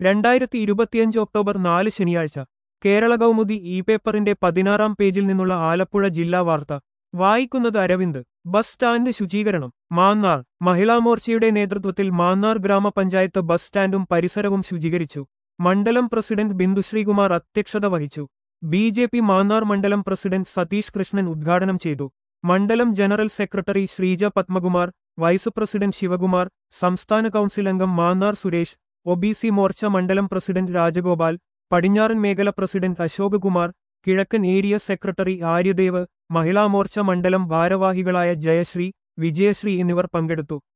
രണ്ടായിരത്തി ഇരുപത്തിയഞ്ച് ഒക്ടോബർ നാല് ശനിയാഴ്ച കേരള കൗമുദി ഇ പേപ്പറിന്റെ പതിനാറാം പേജിൽ നിന്നുള്ള ആലപ്പുഴ ജില്ലാ വാർത്ത വായിക്കുന്നത് അരവിന്ദ് ബസ് സ്റ്റാൻഡ് ശുചീകരണം മാന്നാർ മഹിളാമോർച്ചയുടെ നേതൃത്വത്തിൽ മാന്നാർ ഗ്രാമപഞ്ചായത്ത് ബസ് സ്റ്റാൻഡും പരിസരവും ശുചീകരിച്ചു മണ്ഡലം പ്രസിഡന്റ് ബിന്ദുശ്രീകുമാർ അധ്യക്ഷത വഹിച്ചു ബി ജെ പി മാന്നാർ മണ്ഡലം പ്രസിഡന്റ് സതീഷ് കൃഷ്ണൻ ഉദ്ഘാടനം ചെയ്തു മണ്ഡലം general secretary Sreeja Padmakumar vice president Sivakumar സംസ്ഥാന കൗൺസിൽ അംഗം മാന്നാർ സുരേഷ് ഒബിസി മോർച്ച മണ്ഡലം പ്രസിഡന്റ് രാജഗോപാൽ പടിഞ്ഞാറൻ മേഖല പ്രസിഡന്റ് അശോക് കുമാർ കിഴക്കൻ ഏരിയ സെക്രട്ടറി ആര്യദേവ് മഹിളാമോർച്ച മണ്ഡലം ഭാരവാഹികളായ ജയശ്രീ വിജയശ്രീ എന്നിവർ പങ്കെടുത്തു